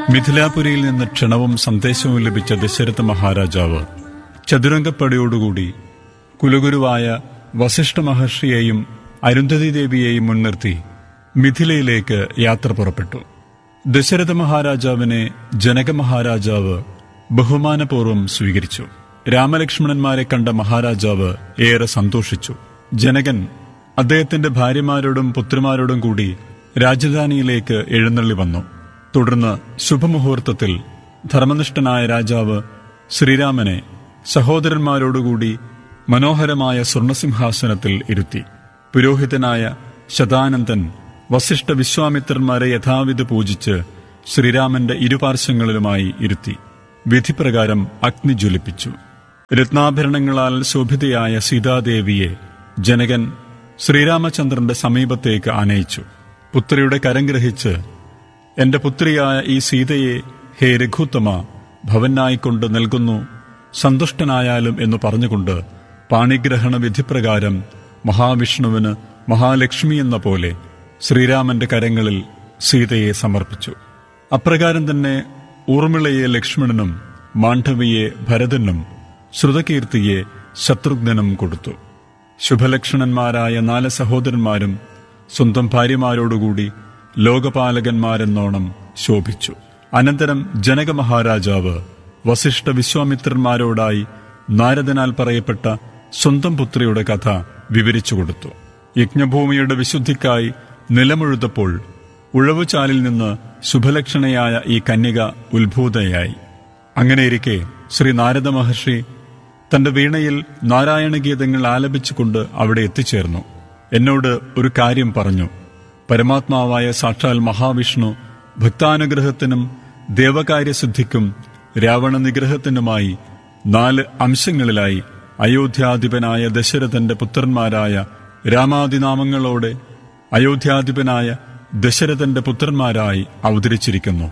മിഥിലാപുരിയിൽ നിന്ന് ക്ഷണവും സന്ദേശവും ലഭിച്ച ദശരഥ മഹാരാജാവ് ചതുരംഗപ്പടയോടുകൂടി കുലഗുരുവായ വസിഷ്ഠ മഹർഷിയെയും അരുന്ധതി ദേവിയെയും മുൻനിർത്തി മിഥിലയിലേക്ക് യാത്ര പുറപ്പെട്ടു ദശരഥ മഹാരാജാവിനെ ജനക മഹാരാജാവ് ബഹുമാനപൂർവ്വം സ്വീകരിച്ചു രാമലക്ഷ്മണന്മാരെ കണ്ട മഹാരാജാവ് ഏറെ സന്തോഷിച്ചു ജനകൻ അദ്ദേഹത്തിന്റെ ഭാര്യമാരോടും പുത്രിമാരോടും കൂടി രാജധാനിയിലേക്ക് എഴുന്നള്ളി വന്നു തുടർന്ന് ശുഭമുഹൂർത്തത്തിൽ ധർമ്മനിഷ്ഠനായ രാജാവ് ശ്രീരാമനെ സഹോദരന്മാരോടുകൂടി മനോഹരമായ സ്വർണസിംഹാസനത്തിൽ ഇരുത്തി പുരോഹിതനായ ശതാനന്ദൻ വസിഷ്ഠ വിശ്വാമിത്രന്മാരെ യഥാവിധി പൂജിച്ച് ശ്രീരാമന്റെ ഇരുപാർശ്വങ്ങളിലുമായി ഇരുത്തി വിധിപ്രകാരം അഗ്നി ജ്വലിപ്പിച്ചു രത്നാഭരണങ്ങളാൽ ശോഭിതയായ സീതാദേവിയെ ജനകൻ ശ്രീരാമചന്ദ്രന്റെ സമീപത്തേക്ക് ആനയിച്ചു പുത്രിയുടെ കരം ഗ്രഹിച്ച് എന്റെ പുത്രിയായ ഈ സീതയെ ഹേ രഘുത്തമ ഭവനായിക്കൊണ്ട് നൽകുന്നു സന്തുഷ്ടനായാലും എന്ന് പറഞ്ഞുകൊണ്ട് പാണിഗ്രഹണ വിധിപ്രകാരം മഹാവിഷ്ണുവിന് മഹാലക്ഷ്മി എന്ന പോലെ ശ്രീരാമന്റെ കരങ്ങളിൽ സീതയെ സമർപ്പിച്ചു അപ്രകാരം തന്നെ ഊർമിളയെ ലക്ഷ്മണനും മാണ്ഡവിയെ ഭരതനും ശ്രുതകീർത്തിയെ ശത്രുഘ്നനും കൊടുത്തു ശുഭലക്ഷണന്മാരായ നാല് സഹോദരന്മാരും സ്വന്തം ഭാര്യമാരോടുകൂടി ലോകപാലകന്മാരെന്നോണം ശോഭിച്ചു അനന്തരം ജനക മഹാരാജാവ് വസിഷ്ഠ വിശ്വാമിത്രന്മാരോടായി നാരദനാൽ പറയപ്പെട്ട സ്വന്തം പുത്രിയുടെ കഥ വിവരിച്ചു കൊടുത്തു യജ്ഞഭൂമിയുടെ വിശുദ്ധിക്കായി നിലമുഴുതപ്പോൾ ഉഴവുചാലിൽ നിന്ന് ശുഭലക്ഷണയായ ഈ കന്യക ഉത്ഭൂതയായി അങ്ങനെയിരിക്കെ ശ്രീ നാരദ മഹർഷി തന്റെ വീണയിൽ നാരായണഗീതങ്ങൾ ആലപിച്ചുകൊണ്ട് അവിടെ എത്തിച്ചേർന്നു എന്നോട് ഒരു കാര്യം പറഞ്ഞു പരമാത്മാവായ സാക്ഷാൽ മഹാവിഷ്ണു ഭക്താനുഗ്രഹത്തിനും ദേവകാര്യസിദ്ധിക്കും രാവണ നിഗ്രഹത്തിനുമായി നാല് അംശങ്ങളിലായി അയോധ്യാധിപനായ ദശരഥന്റെ പുത്രന്മാരായ രാമാദിനാമങ്ങളോടെ അയോധ്യാധിപനായ ദശരഥന്റെ പുത്രന്മാരായി അവതരിച്ചിരിക്കുന്നു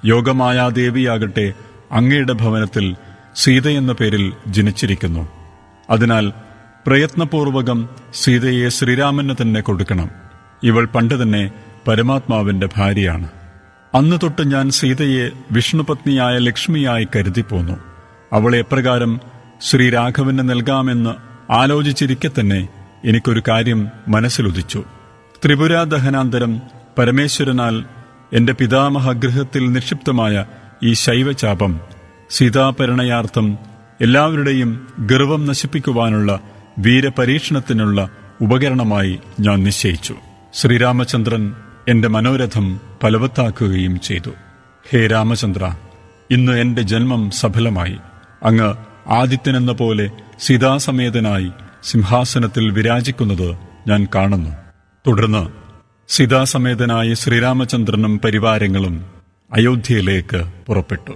യോഗമായാദേവിയാകട്ടെ അങ്ങയുടെ ഭവനത്തിൽ സീതയെന്ന പേരിൽ ജനിച്ചിരിക്കുന്നു അതിനാൽ പ്രയത്നപൂർവകം സീതയെ ശ്രീരാമന് തന്നെ കൊടുക്കണം ഇവൾ പണ്ട് തന്നെ പരമാത്മാവിന്റെ ഭാര്യയാണ് അന്ന് തൊട്ട് ഞാൻ സീതയെ വിഷ്ണുപത്നിയായ ലക്ഷ്മിയായി കരുതിപ്പോന്നു അവളെ എപ്രകാരം ശ്രീരാഘവന് നൽകാമെന്ന് ആലോചിച്ചിരിക്കെ തന്നെ എനിക്കൊരു കാര്യം മനസ്സിലുദിച്ചു ത്രിപുരാദഹനാന്തരം പരമേശ്വരനാൽ എന്റെ പിതാമഹഗൃഹത്തിൽ നിക്ഷിപ്തമായ ഈ ശൈവചാപം സീതാപരിണയാർത്ഥം എല്ലാവരുടെയും ഗർവം നശിപ്പിക്കുവാനുള്ള വീരപരീക്ഷണത്തിനുള്ള ഉപകരണമായി ഞാൻ നിശ്ചയിച്ചു ശ്രീരാമചന്ദ്രൻ എന്റെ മനോരഥം ഫലവത്താക്കുകയും ചെയ്തു ഹേ രാമചന്ദ്ര ഇന്ന് എന്റെ ജന്മം സഫലമായി അങ്ങ് ആദിത്യനെന്ന പോലെ സീതാസമേതനായി സിംഹാസനത്തിൽ വിരാജിക്കുന്നത് ഞാൻ കാണുന്നു തുടർന്ന് സീതാസമേതനായ ശ്രീരാമചന്ദ്രനും പരിവാരങ്ങളും അയോധ്യയിലേക്ക് പുറപ്പെട്ടു